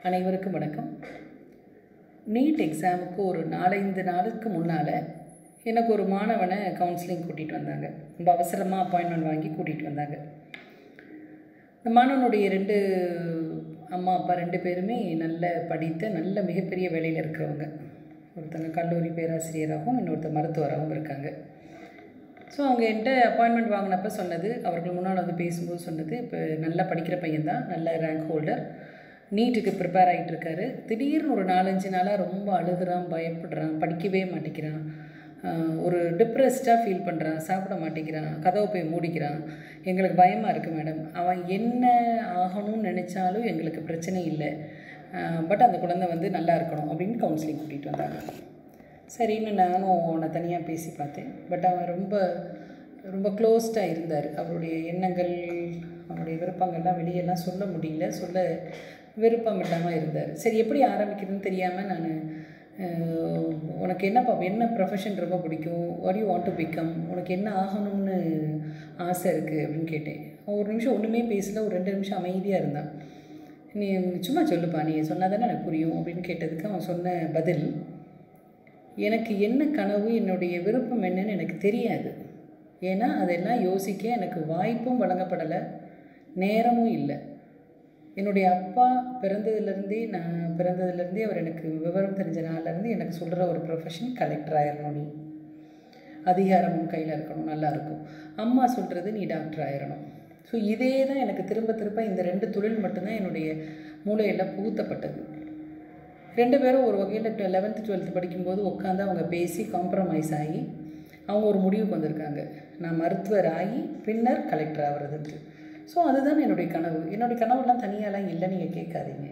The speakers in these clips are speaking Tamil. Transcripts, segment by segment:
அனைவருக்கும் வணக்கம் நீட் எக்ஸாமுக்கு ஒரு நாலஞ்சு நாளுக்கு முன்னால் எனக்கு ஒரு மாணவனை கவுன்சிலிங் கூட்டிகிட்டு வந்தாங்க ரொம்ப அவசரமாக அப்பாயின்மெண்ட் வாங்கி கூட்டிகிட்டு வந்தாங்க இந்த மாணவனுடைய ரெண்டு அம்மா அப்பா ரெண்டு பேருமே நல்ல படித்த நல்ல மிகப்பெரிய வேலையில் இருக்கிறவங்க ஒருத்தங்க கல்லூரி பேராசிரியராகவும் இன்னொருத்தர் மருத்துவராகவும் இருக்காங்க ஸோ அவங்க என்கிட்ட அப்பாயின்மெண்ட் வாங்கினப்ப சொன்னது அவர்கள் முன்னால் வந்து பேசும்போது சொன்னது இப்போ நல்லா படிக்கிற பையன்தான் நல்ல ரேங்க் ஹோல்டர் நீட்டுக்கு ப்ரிப்பேர் ஆகிட்டு இருக்காரு திடீர்னு ஒரு நாலஞ்சு நாளாக ரொம்ப அழுகுறான் பயப்படுறான் படிக்கவே மாட்டேங்கிறான் ஆஹ் ஒரு டிப்ரெஸ்டாக ஃபீல் பண்ணுறான் சாப்பிட மாட்டேங்கிறான் கதவை போய் மூடிக்கிறான் எங்களுக்கு பயமாக இருக்குது மேடம் அவன் என்ன ஆகணும்னு நினச்சாலும் எங்களுக்கு பிரச்சனை இல்லை பட் அந்த குழந்தை வந்து நல்லா இருக்கணும் அப்படின்னு கவுன்சிலிங் கூட்டிகிட்டு வந்தாங்க சரின்னு நானும் அவனை தனியாக பேசி பார்த்தேன் பட் அவன் ரொம்ப ரொம்ப க்ளோஸ்டாக இருந்தார் அவருடைய எண்ணங்கள் அவனுடைய விருப்பங்கள்லாம் வெளியெல்லாம் சொல்ல முடியல சொல்ல விருப்பம் இல்லாமல் இருந்தார் சரி எப்படி ஆரம்பிக்கிறதுன்னு தெரியாமல் நான் உனக்கு என்ன பா என்ன ப்ரொஃபஷன் ரொம்ப பிடிக்கும் what you want to become உனக்கு என்ன ஆகணும்னு ஆசை இருக்குது அப்படின்னு கேட்டேன் அவன் ஒரு நிமிஷம் ஒன்றுமே பேசல ஒரு ரெண்டு நிமிஷம் அமைதியாக இருந்தான் நீ சும்மா சொல்லுப்பா நீ சொன்னால் தானே எனக்கு புரியும் அப்படின்னு கேட்டதுக்கு அவன் சொன்ன பதில் எனக்கு என்ன கனவு என்னுடைய விருப்பம் என்னன்னு எனக்கு தெரியாது ஏன்னா அதெல்லாம் யோசிக்க எனக்கு வாய்ப்பும் வழங்கப்படலை நேரமும் இல்லை என்னுடைய அப்பா பிறந்ததுலேருந்தே நான் பிறந்ததுலேருந்தே அவர் எனக்கு விவரம் தெரிஞ்ச நாள்லேருந்து எனக்கு சொல்கிற ஒரு ப்ரொஃபஷன் கலெக்டர் ஆயிடணும் நீ அதிகாரமும் கையில் இருக்கணும் நல்லாயிருக்கும் அம்மா சொல்கிறது நீ டாக்டர் ஆயிடணும் ஸோ இதே தான் எனக்கு திரும்ப திரும்ப இந்த ரெண்டு தொழில் மட்டும்தான் என்னுடைய மூளையில் புகுத்தப்பட்டது ரெண்டு பேரும் ஒரு வகையில் லெவன்த்து டுவெல்த்து படிக்கும்போது உட்காந்து அவங்க பேசி காம்ப்ரமைஸ் ஆகி அவங்க ஒரு முடிவுக்கு வந்திருக்காங்க நான் மருத்துவர் ஆகி பின்னர் கலெக்டர் ஆகிறதுக்கு ஸோ அதுதான் என்னுடைய கனவு என்னுடைய கனவுலாம் தனியாலாம் இல்லை நீங்கள் கேட்காதீங்க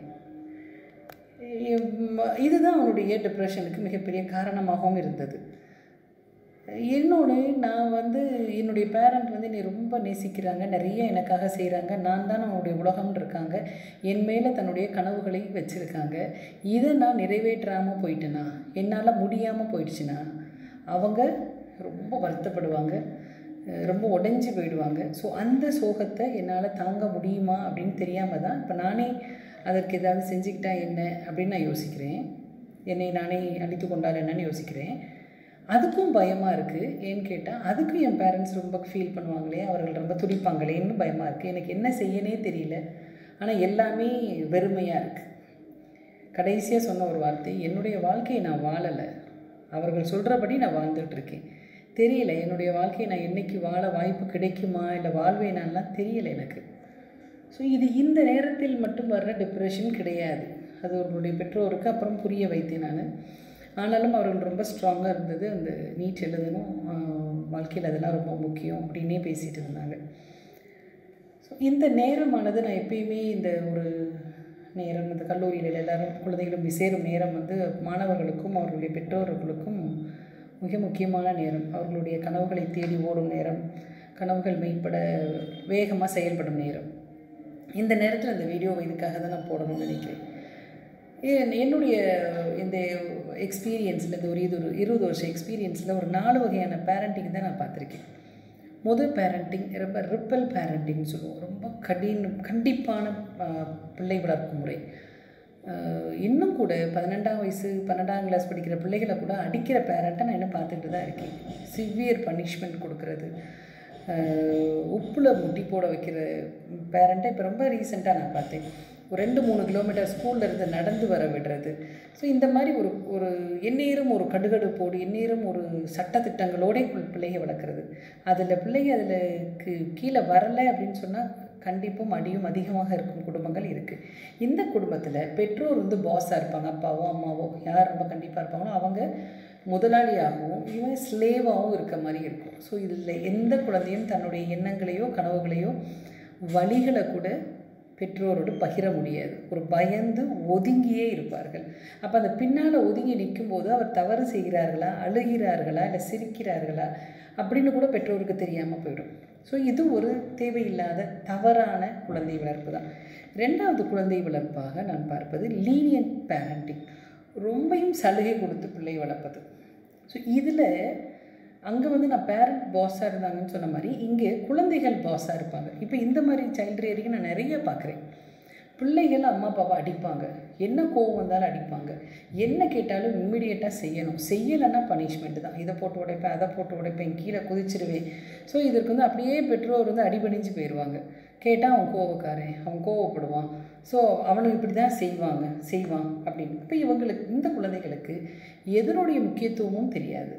இதுதான் அவனுடைய டிப்ரெஷனுக்கு மிகப்பெரிய காரணமாகவும் இருந்தது என்னோட நான் வந்து என்னுடைய பேரண்ட் வந்து என்னை ரொம்ப நேசிக்கிறாங்க நிறைய எனக்காக செய்கிறாங்க நான் தான் அவனுடைய உலகம்னு இருக்காங்க என் மேலே தன்னுடைய கனவுகளை வச்சுருக்காங்க இதை நான் நிறைவேற்றாமல் போயிட்டேனா என்னால் முடியாமல் போயிடுச்சுன்னா அவங்க ரொம்ப வருத்தப்படுவாங்க ரொம்ப உடஞ்சி போயிடுவாங்க ஸோ அந்த சோகத்தை என்னால் தாங்க முடியுமா அப்படின்னு தெரியாமல் தான் இப்போ நானே அதற்கு ஏதாவது செஞ்சுக்கிட்டா என்ன அப்படின்னு நான் யோசிக்கிறேன் என்னை நானே அடித்து கொண்டால் என்னன்னு யோசிக்கிறேன் அதுக்கும் பயமாக இருக்குது ஏன்னு கேட்டால் அதுக்கும் என் பேரண்ட்ஸ் ரொம்ப ஃபீல் பண்ணுவாங்களே அவர்கள் ரொம்ப துடிப்பாங்களேன்னு பயமாக இருக்குது எனக்கு என்ன செய்யனே தெரியல ஆனால் எல்லாமே வெறுமையாக இருக்குது கடைசியாக சொன்ன ஒரு வார்த்தை என்னுடைய வாழ்க்கையை நான் வாழலை அவர்கள் சொல்கிறபடி நான் வாழ்ந்துட்டுருக்கேன் தெரியல என்னுடைய வாழ்க்கையை நான் என்றைக்கு வாழ வாய்ப்பு கிடைக்குமா இல்லை வாழ்வேனான்லாம் தெரியல எனக்கு ஸோ இது இந்த நேரத்தில் மட்டும் வர்ற டிப்ரெஷன் கிடையாது அது அவர்களுடைய பெற்றோருக்கு அப்புறம் புரிய வைத்தேன் நான் ஆனாலும் அவர்கள் ரொம்ப ஸ்ட்ராங்காக இருந்தது அந்த நீட் எழுதணும் வாழ்க்கையில் அதெல்லாம் ரொம்ப முக்கியம் அப்படின்னே பேசிகிட்டு இருந்தாங்க ஸோ இந்த நேரமானது நான் எப்பயுமே இந்த ஒரு நேரம் இந்த கல்லூரியில் எல்லோரும் குழந்தைகளும் சேரும் நேரம் வந்து மாணவர்களுக்கும் அவர்களுடைய பெற்றோர்களுக்கும் மிக முக்கியமான நேரம் அவர்களுடைய கனவுகளை தேடி ஓடும் நேரம் கனவுகள் மெய்ப்பட வேகமாக செயல்படும் நேரம் இந்த நேரத்தில் இந்த வீடியோவை இதுக்காக தான் நான் போடணும்னு நினைக்கிறேன் என்னுடைய இந்த எக்ஸ்பீரியன்ஸில் இந்த ஒரு இது ஒரு இருபது வருஷம் எக்ஸ்பீரியன்ஸில் ஒரு நாலு வகையான பேரண்டிங் தான் நான் பார்த்துருக்கேன் முதல் பேரண்டிங் ரொம்ப ரிப்பல் பேரண்டிங்னு சொல்லுவோம் ரொம்ப கடின கண்டிப்பான பிள்ளை வளர்ப்பு முறை இன்னும் கூட பன்னெண்டாம் வயசு பன்னெண்டாம் கிளாஸ் படிக்கிற பிள்ளைகளை கூட அடிக்கிற பேரண்ட்டை நான் இன்னும் பார்த்துக்கிட்டு தான் இருக்கேன் சிவியர் பனிஷ்மெண்ட் கொடுக்கறது உப்பில் முட்டி போட வைக்கிற பேரண்ட்டை இப்போ ரொம்ப ரீசெண்டாக நான் பார்த்தேன் ஒரு ரெண்டு மூணு கிலோமீட்டர் ஸ்கூலில் இருந்து நடந்து வர விடுறது ஸோ இந்த மாதிரி ஒரு ஒரு எந்நேரம் ஒரு கடுகடுப்போடு எந்நேரம் ஒரு சட்டத்திட்டங்களோட பிள்ளைங்க வளர்க்குறது அதில் பிள்ளைங்க அதில் கீழே வரலை அப்படின்னு சொன்னால் கண்டிப்பும் அடியும் அதிகமாக இருக்கும் குடும்பங்கள் இருக்குது இந்த குடும்பத்தில் பெற்றோர் வந்து பாஸாக இருப்பாங்க அப்பாவோ அம்மாவோ யார் ரொம்ப கண்டிப்பாக இருப்பாங்களோ அவங்க முதலாளியாகவும் இவன் ஸ்லேவாகவும் இருக்க மாதிரி இருக்கும் ஸோ இதில் எந்த குழந்தையும் தன்னுடைய எண்ணங்களையோ கனவுகளையோ வழிகளை கூட பெற்றோரோடு பகிர முடியாது ஒரு பயந்து ஒதுங்கியே இருப்பார்கள் அப்போ அந்த பின்னால் ஒதுங்கி நிற்கும்போது அவர் தவறு செய்கிறார்களா அழுகிறார்களா இல்லை சிரிக்கிறார்களா அப்படின்னு கூட பெற்றோருக்கு தெரியாமல் போயிடும் ஸோ இது ஒரு தேவையில்லாத தவறான குழந்தை வளர்ப்பு தான் ரெண்டாவது குழந்தை வளர்ப்பாக நான் பார்ப்பது லீனியன்ட் பேரண்டிங் ரொம்பையும் சலுகை கொடுத்து பிள்ளை வளர்ப்பது ஸோ இதில் அங்கே வந்து நான் பேரண்ட் பாஸாக இருந்தாங்கன்னு சொன்ன மாதிரி இங்கே குழந்தைகள் பாஸாக இருப்பாங்க இப்போ இந்த மாதிரி சைல்டு ரேரிங் நான் நிறைய பார்க்குறேன் பிள்ளைகள் அம்மா அப்பாவை அடிப்பாங்க என்ன கோவம் வந்தாலும் அடிப்பாங்க என்ன கேட்டாலும் இம்மிடியேட்டாக செய்யணும் செய்யலைன்னா பனிஷ்மெண்ட் தான் இதை போட்டு உடைப்பேன் அதை போட்டு உடைப்பேன் கீழே குதிச்சிருவேன் ஸோ இதற்கு வந்து அப்படியே பெற்றோர் வந்து அடிபணிஞ்சு போயிடுவாங்க கேட்டால் அவன் கோவக்காரன் அவன் கோவப்படுவான் ஸோ அவனுக்கு இப்படி தான் செய்வாங்க செய்வான் அப்படின்னு இப்போ இவங்களுக்கு இந்த குழந்தைகளுக்கு எதனுடைய முக்கியத்துவமும் தெரியாது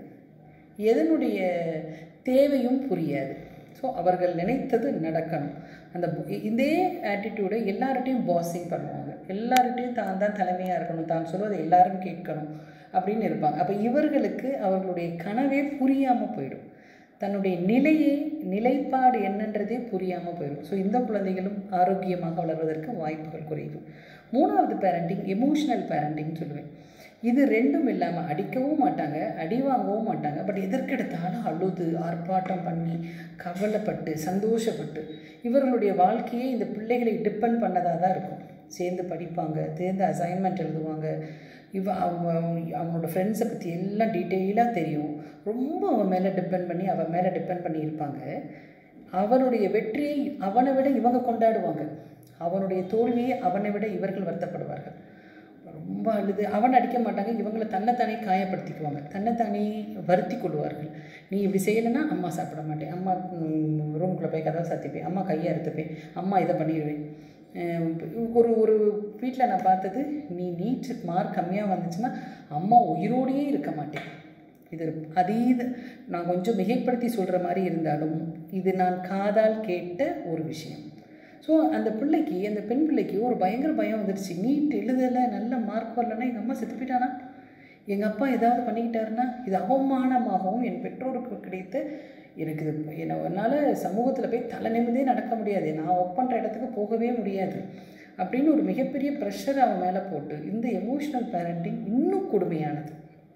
எதனுடைய தேவையும் புரியாது ஸோ அவர்கள் நினைத்தது நடக்கணும் அந்த ப- இதே ஆட்டிடியூடை எல்லார்ட்டையும் பாஸிங் பண்ணுவாங்க எல்லார்ட்டையும் தான் தான் தலைமையாக இருக்கணும் தான் சொல்வதை எல்லாரும் கேட்கணும் அப்படின்னு இருப்பாங்க அப்போ இவர்களுக்கு அவர்களுடைய கனவே புரியாமல் போயிடும் தன்னுடைய நிலையே நிலைப்பாடு என்னன்றதே புரியாமல் போயிடும் ஸோ இந்த குழந்தைகளும் ஆரோக்கியமாக வளர்வதற்கு வாய்ப்புகள் குறைவு மூணாவது பேரண்டிங் எமோஷனல் பேரண்டிங் சொல்லுவேன் இது ரெண்டும் இல்லாமல் அடிக்கவும் மாட்டாங்க அடி வாங்கவும் மாட்டாங்க பட் எதற்கெடுத்தாலும் அழுது ஆர்ப்பாட்டம் பண்ணி கவலைப்பட்டு சந்தோஷப்பட்டு இவர்களுடைய வாழ்க்கையே இந்த பிள்ளைகளை டிபெண்ட் பண்ணதாக தான் இருக்கும் சேர்ந்து படிப்பாங்க சேர்ந்து அசைன்மெண்ட் எழுதுவாங்க இவ அவங்க அவங்களோட ஃப்ரெண்ட்ஸை பற்றி எல்லாம் டீட்டெயிலாக தெரியும் ரொம்ப அவன் மேலே டிபெண்ட் பண்ணி அவன் மேலே டிபெண்ட் பண்ணி இருப்பாங்க அவனுடைய வெற்றியை அவனை விட இவங்க கொண்டாடுவாங்க அவனுடைய தோல்வியை அவனை விட இவர்கள் வருத்தப்படுவார்கள் ரொம்ப அழுது அவன் அடிக்க மாட்டாங்க இவங்களை தன்னைத்தானே காயப்படுத்திக்குவாங்க தன்னைத்தானே வருத்தி கொள்வார்கள் நீ இப்படி செய்யலைன்னா அம்மா சாப்பிட மாட்டேன் அம்மா ரூம்குள்ளே போய் கதவை சாத்திப்பேன் அம்மா கையை அறுத்துப்பேன் அம்மா இதை பண்ணிடுவேன் அஹ் ஒரு ஒரு வீட்டில் நான் பார்த்தது நீ நீட் மார்க் கம்மியாக வந்துச்சுன்னா அம்மா உயிரோடையே இருக்க மாட்டேன் இது அதீத நான் கொஞ்சம் மிகைப்படுத்தி சொல்கிற மாதிரி இருந்தாலும் இது நான் காதால் கேட்ட ஒரு விஷயம் ஸோ அந்த பிள்ளைக்கு அந்த பெண் பிள்ளைக்கு ஒரு பயங்கர பயம் வந்துடுச்சு நீட் எழுதலை நல்ல மார்க் வரலன்னா எங்கள் அம்மா செத்து போயிட்டானா எங்கள் அப்பா ஏதாவது பண்ணிக்கிட்டாருன்னா இது அவமானமாகவும் என் பெற்றோருக்கு கிடைத்த எனக்கு இது என்ன என்னால் சமூகத்தில் போய் தலை நிமிந்தே நடக்க முடியாது நான் ஒர்க் பண்ணுற இடத்துக்கு போகவே முடியாது அப்படின்னு ஒரு மிகப்பெரிய ப்ரெஷர் அவன் மேலே போட்டு இந்த எமோஷ்னல் பேரண்டிங் இன்னும் கொடுமையானது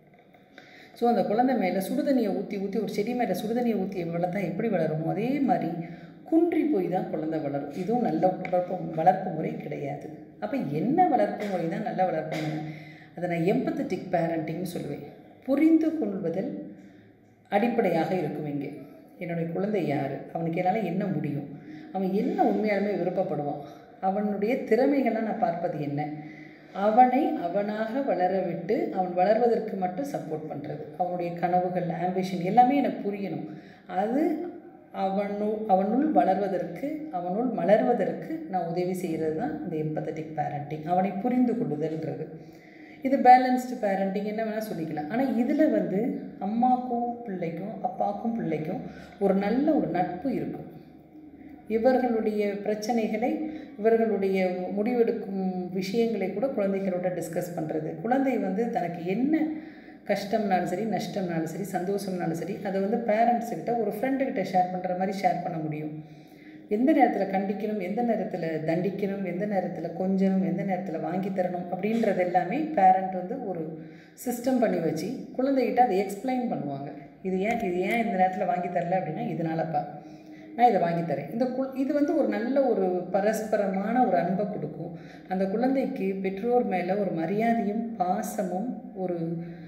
ஸோ அந்த குழந்தை மேலே சுடுதண்ணியை ஊற்றி ஊற்றி ஒரு செடி மேலே சுடுதண்ணியை ஊற்றி வளர்த்தா எப்படி வளருமோ அதே மாதிரி குன்றி போய் தான் குழந்தை வளரும் இதுவும் நல்ல வளர்ப்பு வளர்ப்பு முறை கிடையாது அப்போ என்ன வளர்ப்பு முறை தான் நல்ல வளர்ப்பு முறை அதை நான் எம்பத்தட்டிக் பேரண்டிங்னு சொல்லுவேன் புரிந்து கொள்வதில் அடிப்படையாக இருக்கும் இங்கே என்னுடைய குழந்தை யார் அவனுக்கு என்னால் என்ன முடியும் அவன் என்ன உண்மையாலுமே விருப்பப்படுவான் அவனுடைய திறமைகள்லாம் நான் பார்ப்பது என்ன அவனை அவனாக வளர விட்டு அவன் வளர்வதற்கு மட்டும் சப்போர்ட் பண்ணுறது அவனுடைய கனவுகள் ஆம்பிஷன் எல்லாமே எனக்கு புரியணும் அது அவனுள் அவனுள் வளர்வதற்கு அவனுள் மலர்வதற்கு நான் உதவி செய்கிறது தான் இந்த எம்பத்தட்டிக் பேரண்டிங் அவனை புரிந்து கொள்ளுதல்ன்றது இது பேலன்ஸ்டு பேரண்டிங் என்ன வேணால் சொல்லிக்கலாம் ஆனால் இதில் வந்து அம்மாக்கும் பிள்ளைக்கும் அப்பாக்கும் பிள்ளைக்கும் ஒரு நல்ல ஒரு நட்பு இருக்கும் இவர்களுடைய பிரச்சனைகளை இவர்களுடைய முடிவெடுக்கும் விஷயங்களை கூட குழந்தைகளோட டிஸ்கஸ் பண்ணுறது குழந்தை வந்து தனக்கு என்ன கஷ்டம்னாலும் சரி நஷ்டம்னாலும் சரி சந்தோஷம்னாலும் சரி அதை வந்து பேரண்ட்ஸுக்கிட்ட ஒரு ஃப்ரெண்டுக்கிட்ட ஷேர் பண்ணுற மாதிரி ஷேர் பண்ண முடியும் எந்த நேரத்தில் கண்டிக்கணும் எந்த நேரத்தில் தண்டிக்கணும் எந்த நேரத்தில் கொஞ்சணும் எந்த நேரத்தில் வாங்கி தரணும் அப்படின்றது எல்லாமே பேரண்ட் வந்து ஒரு சிஸ்டம் பண்ணி வச்சு குழந்தைகிட்ட அதை எக்ஸ்பிளைன் பண்ணுவாங்க இது ஏன் இது ஏன் இந்த நேரத்தில் வாங்கி தரல அப்படின்னா இதனாலப்பா நான் இதை வாங்கி தரேன் இந்த கு இது வந்து ஒரு நல்ல ஒரு பரஸ்பரமான ஒரு அன்பை கொடுக்கும் அந்த குழந்தைக்கு பெற்றோர் மேலே ஒரு மரியாதையும் பாசமும் ஒரு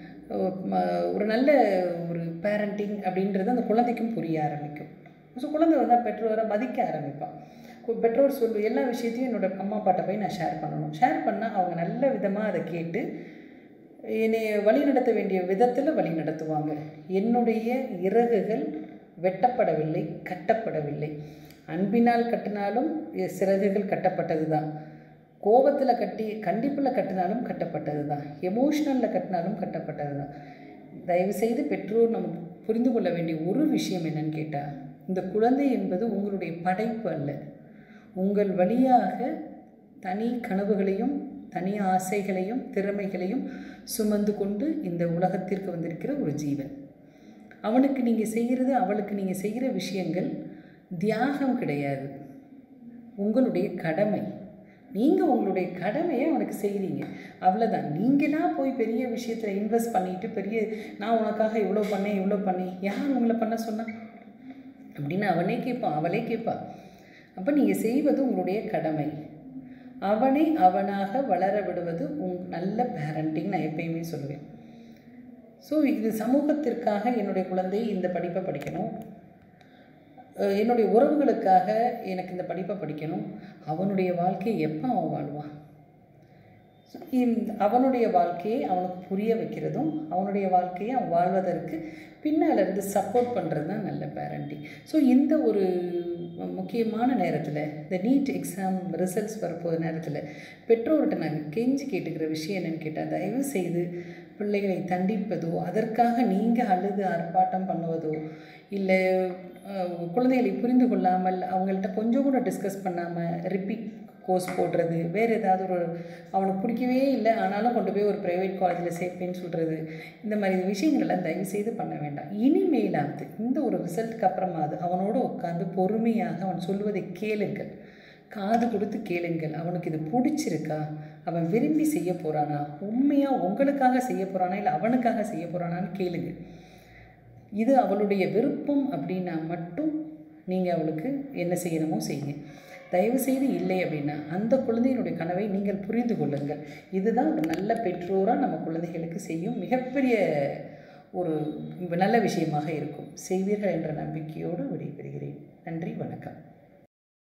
ஒரு நல்ல ஒரு பேரண்டிங் அப்படின்றது அந்த குழந்தைக்கும் புரிய ஆரம்பிக்கும் ஸோ குழந்தை வந்து பெற்றோரை மதிக்க ஆரம்பிப்பான் கு- பெற்றோர் சொல்லு எல்லா விஷயத்தையும் என்னோட அம்மா அப்பாட்ட போய் நான் ஷேர் பண்ணணும் ஷேர் பண்ணால் அவங்க நல்ல விதமாக அதை கேட்டு என்னை வழி நடத்த வேண்டிய விதத்தில் வழி நடத்துவாங்க என்னுடைய இறகுகள் வெட்டப்படவில்லை கட்டப்படவில்லை அன்பினால் கட்டினாலும் எ- சிறகுகள் கட்டப்பட்டது தான் கோபத்தில் கட்டி கண்டிப்பில் கட்டினாலும் கட்டப்பட்டது தான் எமோஷ்னலில் கட்டினாலும் கட்டப்பட்டது தான் தயவுசெய்து பெற்றோர் நம்ம புரிந்து கொள்ள வேண்டிய ஒரு விஷயம் என்னன்னு கேட்டால் இந்த குழந்தை என்பது உங்களுடைய படைப்பு அல்ல உங்கள் வழியாக தனி கனவுகளையும் தனி ஆசைகளையும் திறமைகளையும் சுமந்து கொண்டு இந்த உலகத்திற்கு வந்திருக்கிற ஒரு ஜீவன் அவனுக்கு நீங்கள் செய்கிறது அவளுக்கு நீங்கள் செய்கிற விஷயங்கள் தியாகம் கிடையாது உங்களுடைய கடமை நீங்கள் உங்களுடைய கடமையை அவனுக்கு செய்கிறீங்க அவ்வளோதான் நீங்களா போய் பெரிய விஷயத்தில் இன்வெஸ்ட் பண்ணிட்டு பெரிய நான் உனக்காக இவ்வளோ பண்ணேன் இவ்வளோ பண்ணேன் யார் உங்களை பண்ண சொன்னா அப்படின்னு அவனே கேட்பான் அவளே கேட்பா அப்போ நீங்கள் செய்வது உங்களுடைய கடமை அவனை அவனாக வளர விடுவது உங் நல்ல பேரண்டிங் நான் எப்பயுமே சொல்லுவேன் ஸோ இது சமூகத்திற்காக என்னுடைய குழந்தை இந்த படிப்பை படிக்கணும் அஹ், என்னுடைய உறவுகளுக்காக எனக்கு இந்த படிப்பை படிக்கணும் அவனுடைய வாழ்க்கையை எப்போ அவன் வாழ்வான் இந்த அவனுடைய வாழ்க்கையை அவனுக்கு புரிய வைக்கிறதும் அவனுடைய வாழ்க்கையை அவன் வாழ்வதற்கு பின்னால் இருந்து சப்போர்ட் பண்ணுறது தான் நல்ல பேரண்டிங் ஸோ இந்த ஒரு முக்கியமான நேரத்தில் இந்த நீட் எக்ஸாம் ரிசல்ட்ஸ் வரப்போகிற நேரத்தில் பெற்றோர்கிட்ட நாங்கள் கெஞ்சி கேட்டுக்கிற விஷயம் என்னென்னு கேட்டால் தயவு செய்து பிள்ளைகளை தண்டிப்பதோ அதற்காக நீங்கள் அழுது ஆர்ப்பாட்டம் பண்ணுவதோ இல்லை அஹ், குழந்தைகளை புரிந்து கொள்ளாமல் அவங்கள்ட்ட கொஞ்சம் கூட டிஸ்கஸ் பண்ணாமல் ரிப்பீட் கோர்ஸ் போடுறது வேறு ஏதாவது ஒரு அவனுக்கு பிடிக்கவே இல்லை ஆனாலும் கொண்டு போய் ஒரு ப்ரைவேட் காலேஜில் சேர்ப்பேன்னு சொல்கிறது இந்த மாதிரி விஷயங்களெல்லாம் தயவு செய்து பண்ண வேண்டாம் இனிமேலாவது இந்த ஒரு ரிசல்ட்டுக்கு அப்புறமாவது அவனோடு உட்காந்து பொறுமையாக அவன் சொல்வதை கேளுங்கள் காது கொடுத்து கேளுங்கள் அவனுக்கு இது பிடிச்சிருக்கா அவன் விரும்பி செய்ய போகிறானா உண்மையாக உங்களுக்காக செய்ய போகிறானா இல்லை அவனுக்காக செய்ய போகிறானான்னு கேளுங்க இது அவளுடைய விருப்பம் அப்படின்னா மட்டும் நீங்கள் அவளுக்கு என்ன செய்யணுமோ செய்யுங்க தயவு செய்து இல்லை அப்படின்னா அந்த குழந்தையினுடைய கனவை நீங்கள் புரிந்து கொள்ளுங்கள் இதுதான் ஒரு நல்ல பெற்றோராக நம்ம குழந்தைகளுக்கு செய்யும் மிகப்பெரிய ஒரு நல்ல விஷயமாக இருக்கும் செய்வீர்கள் என்ற நம்பிக்கையோடு விடைபெறுகிறேன் நன்றி வணக்கம்